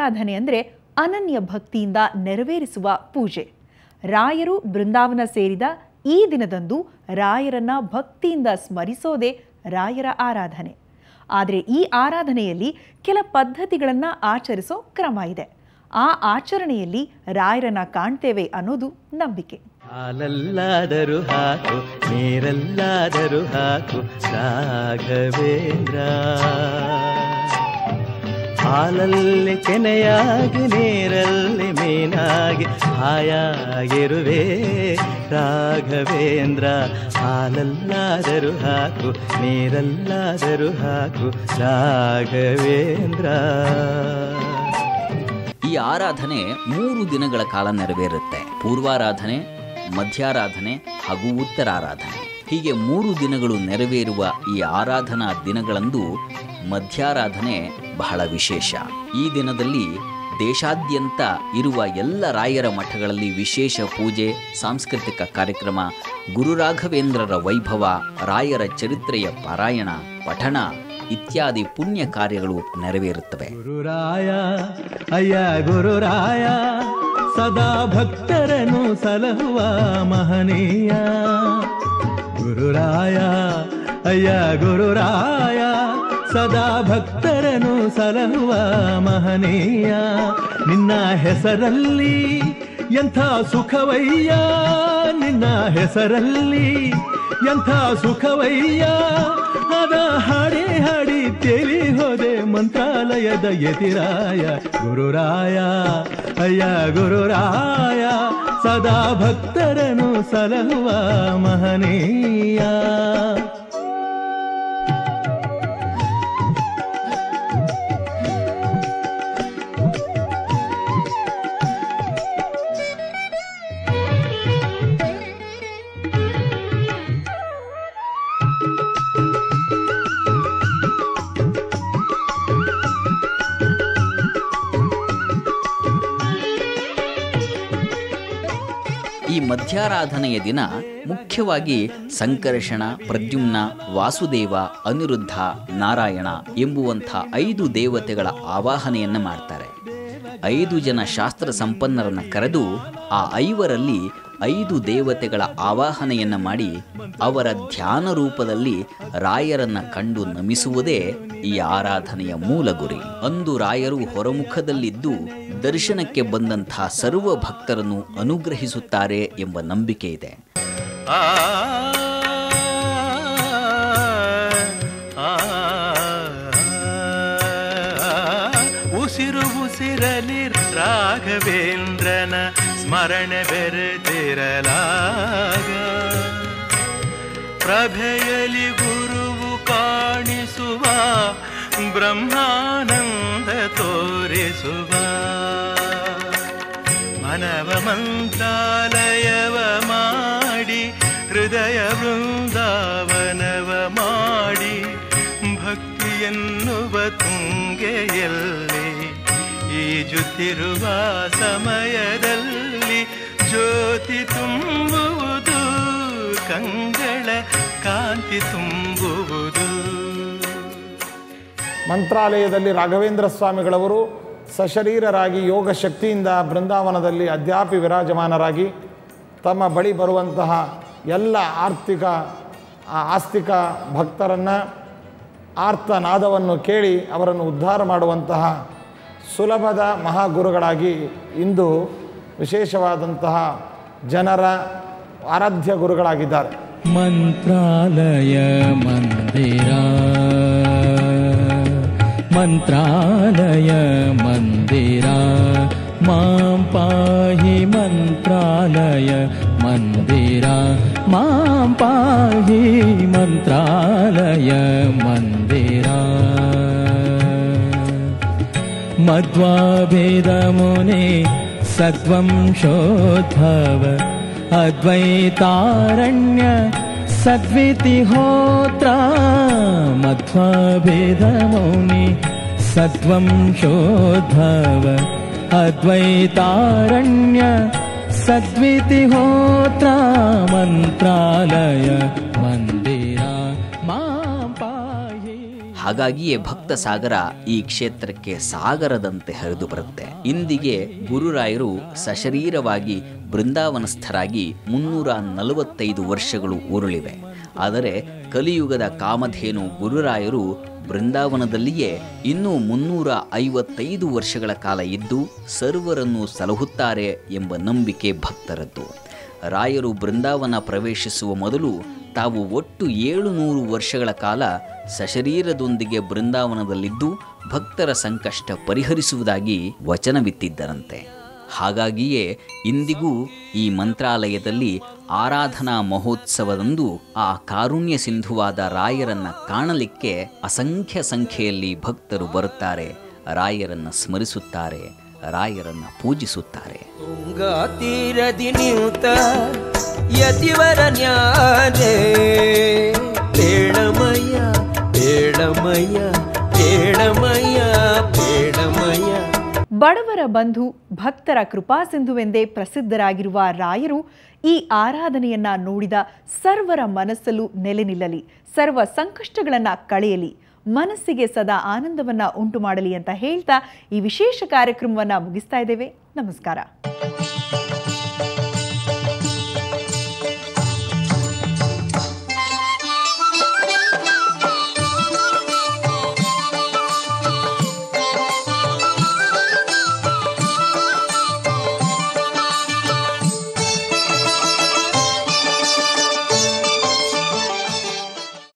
ಆರಾಧನೆ ಅಂದರೆ ಅನನ್ಯ ಭಕ್ತಿಯಿಂದ ನೆರವೇರಿಸುವ ಪೂಜೆ ರಾಯರು ಬೃಂದಾವನ ಸೇರಿದ ಈ ದಿನದಂದು ರಾಯರನ್ನ ಭಕ್ತಿಯಿಂದ ಸ್ಮರಿಸೋದೇ ರಾಯರ ಆರಾಧನೆ ಆದರೆ ಈ ಆರಾಧನೆಯಲ್ಲಿ ಕೆಲ ಪದ್ಧತಿಗಳನ್ನು ಆಚರಿಸೋ ಕ್ರಮ ಇದೆ ಆ ಆಚರಣೆಯಲ್ಲಿ ರಾಯರನ್ನ ಕಾಣ್ತೇವೆ ಅನ್ನೋದು ನಂಬಿಕೆ ಹಾಲಲ್ಲಾದರೂ ಹಾಕು ನೀರಲ್ಲಾದರೂ ಹಾಕು ರಾಘವೇಂದ್ರ ಹಾಲಲ್ಲಿ ಕೆನೆಯಾಗಿ ನೀರಲ್ಲಿ ಮೀನಾಗಿ ಹಾಯಾಗಿರುವೆ ರಾಘವೇಂದ್ರ ಹಾಲಲ್ಲಾದರೂ ಹಾಕು ನೀರಲ್ಲಾದರೂ ಹಾಕು ರಾಘವೇಂದ್ರ ಈ ಆರಾಧನೆ ಮೂರು ದಿನಗಳ ಕಾಲ ನೆರವೇರುತ್ತೆ ಪೂರ್ವಾರಾಧನೆ ಮಧ್ಯಾರಾಧನೆ ಹಾಗೂ ಉತ್ತರಾರಾಧನೆ ಹೀಗೆ ಮೂರು ದಿನಗಳು ನೆರವೇರುವ ಈ ಆರಾಧನಾ ದಿನಗಳಂದು ಮಧ್ಯಾರಾಧನೆ ಬಹಳ ವಿಶೇಷ ಈ ದಿನದಲ್ಲಿ ದೇಶಾದ್ಯಂತ ಇರುವ ಎಲ್ಲ ರಾಯರ ಮಠಗಳಲ್ಲಿ ವಿಶೇಷ ಪೂಜೆ ಸಾಂಸ್ಕೃತಿಕ ಕಾರ್ಯಕ್ರಮ ಗುರುರಾಘವೇಂದ್ರರ ವೈಭವ ರಾಯರ ಚರಿತ್ರೆಯ ಪಾರಾಯಣ ಪಠಣ ಇತ್ಯಾದಿ ಪುಣ್ಯ ಕಾರ್ಯಗಳು ನೆರವೇರುತ್ತವೆ ಗುರುರಾಯ ಅಯ್ಯ ಗುರುರಾಯ ಸದಾ ಭಕ್ತರನ್ನು ಸಲಹುವ ಮಹನೀಯ ಗುರುರಾಯ ಅಯ್ಯ ಗುರುರಾಯ ಸದಾ ಭಕ್ತರನ್ನು ಸಲಹುವ ಮಹನೀಯ ನಿನ್ನ ಹೆಸರಲ್ಲಿ ಎಂಥ ಸುಖವಯ್ಯ ನಿನ್ನ ಹೆಸರಲ್ಲಿ ಎಂಥ ಸುಖವಯ್ಯ ಅದ ಹಾಡಿ ಹಾಡಿ ತೇಲಿ ಹೋದೆ ಮಂತ್ರಾಲಯದ ಯತಿರಾಯ ಗುರುರಾಯ ಅಯ್ಯ ಗುರುರಾಯ ಸದಾ ಭಕ್ತರನ್ನು ಸಲಹುವ ಮಹನೀಯ ಈ ಮಧ್ಯಾರಾಧನೆಯ ದಿನ ಮುಖ್ಯವಾಗಿ ಸಂಕರ್ಷಣ ಪ್ರದ್ಯುಮ್ನ ವಾಸುದೇವ ಅನಿರುದ್ಧ ನಾರಾಯಣ ಎಂಬುವಂಥ ಐದು ದೇವತೆಗಳ ಆವಾಹನೆಯನ್ನು ಮಾಡ್ತಾರೆ ಐದು ಜನ ಶಾಸ್ತ್ರ ಸಂಪನ್ನರನ್ನು ಕರೆದು ಆ ಐವರಲ್ಲಿ ಐದು ದೇವತೆಗಳ ಆವಾಹನೆಯನ್ನ ಮಾಡಿ ಅವರ ಧ್ಯಾನ ರೂಪದಲ್ಲಿ ರಾಯರನ್ನ ಕಂಡು ನಮಿಸುವುದೇ ಈ ಆರಾಧನೆಯ ಮೂಲ ಗುರಿ ಅಂದು ರಾಯರು ಹೊರಮುಖದಲ್ಲಿದ್ದು ದರ್ಶನಕ್ಕೆ ಬಂದಂಥ ಸರ್ವ ಭಕ್ತರನ್ನು ಅನುಗ್ರಹಿಸುತ್ತಾರೆ ಎಂಬ ನಂಬಿಕೆ ಇದೆ ಆ ಆ, ಉಸಿರು ಉಸಿರಲಿ ರಾಘವೇಂದ್ರನ ಸ್ಮರಣೆ ಬೆರೆತಿರಲಾಗ ಪ್ರಭೆಯಲಿ ಗುರುವು ಕಾಣಿಸುವ ಬ್ರಹ್ಮಾನಂದ ತೋರಿಸುವ ಮನವ ಮಂತ್ರಾಲಯವ ಮಾಡಿ ಹೃದಯ ವೃಂದಾವನವ ಮಾಡಿ ಭಕ್ತಿ ಎನ್ನುವ ತುಂಗೆಯಲ್ಲಿ ಈಜುತ್ತಿರುವ ಸಮಯದಲ್ಲಿ ಜ್ಯೋತಿ ತುಂಬುವುದು ಕಂಗಳ ಕಾಂತಿ ತುಂಬುವುದು ಮಂತ್ರಾಲಯದಲ್ಲಿ ರಾಘವೇಂದ್ರ ಸ್ವಾಮಿಗಳವರು ಸಶರೀರರಾಗಿ ಯೋಗ ಶಕ್ತಿಯಿಂದ ಬೃಂದಾವನದಲ್ಲಿ ಅದ್ಯಾಪಿ ವಿರಾಜಮಾನರಾಗಿ ತಮ್ಮ ಬಳಿ ಬರುವಂತಹ ಎಲ್ಲ ಆರ್ಥಿಕ ಆ, ಆಸ್ತಿಕ ಭಕ್ತರನ್ನು ಆರ್ತನಾದವನ್ನು ಕೇಳಿ ಅವರನ್ನು ಉದ್ಧಾರ ಮಾಡುವಂತಹ ಸುಲಭದ ಮಹಾಗುರುಗಳಾಗಿ ಇಂದು ವಿಶೇಷವಾದಂತಹ ಜನರ ಆರಾಧ್ಯ ಗುರುಗಳಾಗಿದ್ದಾರೆ मन्त्रालय मन्दिरा मन्त्रालय मन्दिरा मां पाहि मन्त्रालय मन्दिरा मां पाहि मन्त्रालय मन्दिरा मध्वाभेदमुने सद्वंशोद्भव अद्वैतारण्य सद्वितिहोत्रा मध्वाभेदमौनि सद्वंशोद्भव अद्वैतारण्य सद्वितिहोत्रा मन्त्रालय मन्दिरा मां पाहि ಹಾಗಾಗಿಯೇ ಭಕ್ತ ಸಾಗರ ಈ ಕ್ಷೇತ್ರಕ್ಕೆ ಸಾಗರದಂತೆ ಹರಿದು ಬರುತ್ತೆ ಇಂದಿಗೆ ಗುರುರಾಯರು ಸಶರೀರವಾಗಿ ಬೃಂದಾವನಸ್ಥರಾಗಿ ಮುನ್ನೂರ ನಲವತ್ತೈದು ವರ್ಷಗಳು ಉರುಳಿವೆ ಆದರೆ ಕಲಿಯುಗದ ಕಾಮಧೇನು ಗುರುರಾಯರು ಬೃಂದಾವನದಲ್ಲಿಯೇ ಇನ್ನೂ ಮುನ್ನೂರ ಐವತ್ತೈದು ವರ್ಷಗಳ ಕಾಲ ಇದ್ದು ಸರ್ವರನ್ನು ಸಲಹುತ್ತಾರೆ ಎಂಬ ನಂಬಿಕೆ ಭಕ್ತರದ್ದು ರಾಯರು ಬೃಂದಾವನ ಪ್ರವೇಶಿಸುವ ಮೊದಲು ತಾವು ಒಟ್ಟು ಏಳು ನೂರು ವರ್ಷಗಳ ಕಾಲ ಸಶರೀರದೊಂದಿಗೆ ಬೃಂದಾವನದಲ್ಲಿದ್ದು ಭಕ್ತರ ಸಂಕಷ್ಟ ಪರಿಹರಿಸುವುದಾಗಿ ವಚನವಿತ್ತಿದ್ದರಂತೆ ಹಾಗಾಗಿಯೇ ಇಂದಿಗೂ ಈ ಮಂತ್ರಾಲಯದಲ್ಲಿ ಆರಾಧನಾ ಮಹೋತ್ಸವದಂದು ಆ ಕಾರುಣ್ಯ ಸಿಂಧುವಾದ ರಾಯರನ್ನ ಕಾಣಲಿಕ್ಕೆ ಅಸಂಖ್ಯ ಸಂಖ್ಯೆಯಲ್ಲಿ ಭಕ್ತರು ಬರುತ್ತಾರೆ ರಾಯರನ್ನ ಸ್ಮರಿಸುತ್ತಾರೆ ರಾಯರನ್ನ ಪೂಜಿಸುತ್ತಾರೆ ತುಂಗಾ ತೀರದಿ ನಿಂತ ಯತಿವರ ನ್ಯಾರೆ ಬೇಡಮಯ್ಯ ಬೇಡಮಯ್ಯ ಬೇಡಮಯ್ಯ ಬೇಡಮಯ್ಯ ಬಡವರ ಬಂಧು ಭಕ್ತರ ಕೃಪಾಸಿಂಧುವೆಂದೇ ಪ್ರಸಿದ್ಧರಾಗಿರುವ ರಾಯರು ಈ ಆರಾಧನೆಯನ್ನ ನೋಡಿದ ಸರ್ವರ ಮನಸ್ಸಲ್ಲೂ ನೆಲೆ ನಿಲ್ಲಲಿ ಸರ್ವ ಸಂಕಷ್ಟಗಳನ್ನ ಕಳೆಯಲಿ ಮನಸ್ಸಿಗೆ ಸದಾ ಆನಂದವನ್ನ ಉಂಟು ಮಾಡಲಿ ಅಂತ ಹೇಳ್ತಾ ಈ ವಿಶೇಷ ಕಾರ್ಯಕ್ರಮವನ್ನ ಮುಗಿಸ್ತಾ ಇದ್ದೇವೆ ನಮಸ್ಕಾರ